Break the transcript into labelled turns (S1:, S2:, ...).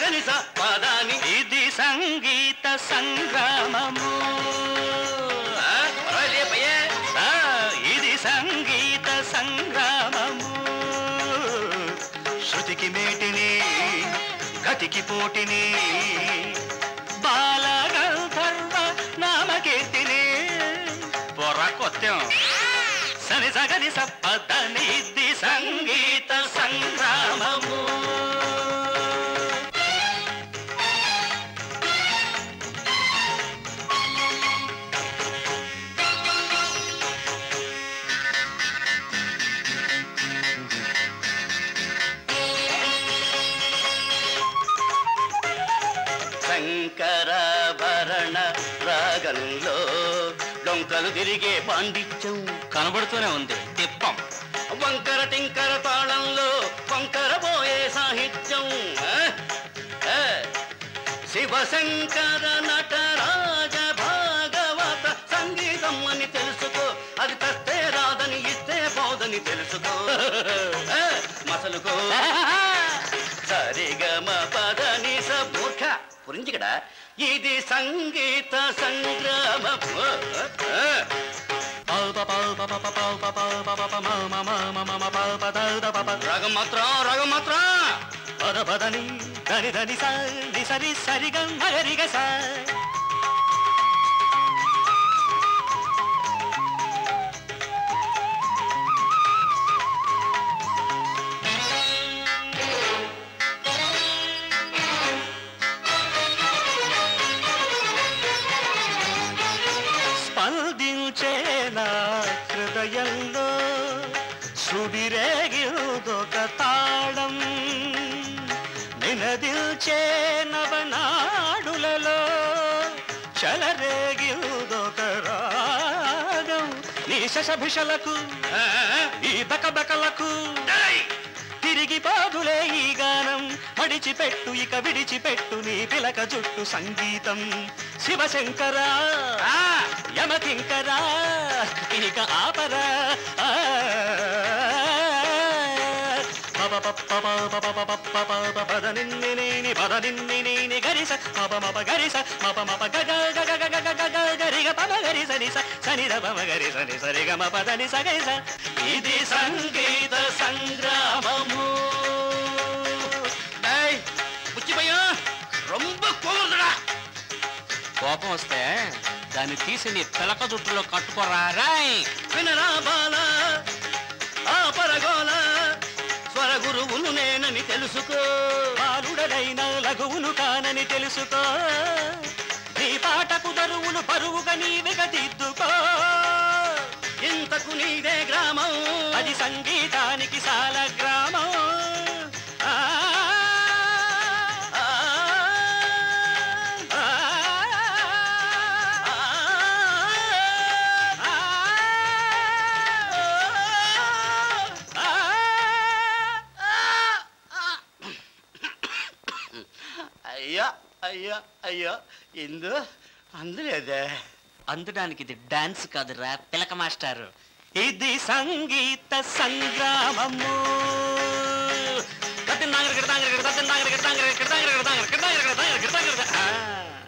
S1: గని స పదని
S2: ఇది సంగీత సంగ్రామము
S1: ఆ, పర్వాలే పయ్యే
S2: ఆ, ఇది సంగీత సంగ్రామము శృతికి మేటిని గతికి పోటిని బాలగంధర్వ నామకీర్తిని పొర కొత్తం సని సగని సప్పదని ఇది సంగీత సంగ్రామము శంకరాభరణ రాగంలో డొంకలు తిరిగే పాండిత్యం కనబడుతూనే ఉంది తిప్పం వంకర టింకర తాళంలో వంకర పోయే సాహిత్యం ఆ? ఆ. శివశంకర నటరాజ భాగవత సంగీతం అని తెలుసుకో అది తెస్తే రాదని ఇస్తే పోదని తెలుసుకో ఆ, మసలుకో సరిగమ పదని సముఖ పురించికడా ఇది సంగీత సంగ్రామం ఆ, ఆ. రాగం మాత్రం రాగం మాత్రం పద పదని దని దని సరి సరి సరిగ మగరిగ స స్పందించేనా హృదయంలో సుడిరేగిరుదొక తాళం నినదిల్చే నవనాడులలో చలరేగిరుదొక రాగం నీ శశభిషలకు
S1: ఆ, ఆ.
S2: ఈ బకబకలకు తిరిగి పోదులే ఈ గానం మడిచిపెట్టు ఇక విడిచిపెట్టు నీ పిలక జుట్టు సంగీతం శివశంకరా
S1: ఆ.
S2: యమకింకరా ఇక ఆపరా ఆ. పప పప పప పప పప పప పద నిన్ని నీని పద నిన్ని నీని గరిస మప మప గరిస మప మప గగ గగ గగ గగ గగ గరిగ పమ గరిస నిస సని ద పమ గరిస ని సరి గ మప ద ని స గరిస ఇది సంగీత సంగ్రామము
S1: டேய் புச்சி பையன் ரொம்ப கோவப்படுறா
S2: కోపం వస్తే దాన్ని తీసి నీ పిలక జుట్టులో కట్టుకోరా రాయ్
S1: వినరా బాల ఆ పరగోల స్వర గురువును నేనని తెలుసుకో
S2: బాలుడనైన లఘువును కానని తెలుసుకో నీ పాటకు దరువును పరువుగా నీవిగా దిద్దుకో
S1: ఇంతకు నీదే గ్రామం
S2: అది సంగీతానికి సాల గ్రామం ఆ,
S1: ఆ,
S2: ఆ,
S1: ఆ,
S2: ఆ, ఆ.
S1: అయ్యా అయ్యా అయ్యా ఇందు అందులేదే
S2: అందడానికి ఇది డాన్స్ కాదురా పిలక మాస్టారు ఇది సంగీత సంగ్రామము కత్తిన దాంగర గిడదాంగర గిడదాంగర గిడదాంగర గిడదాంగర గిడదాంగర గిడదాంగర గిడదాంగర గిడదాంగర గిడదాంగర. ఆ.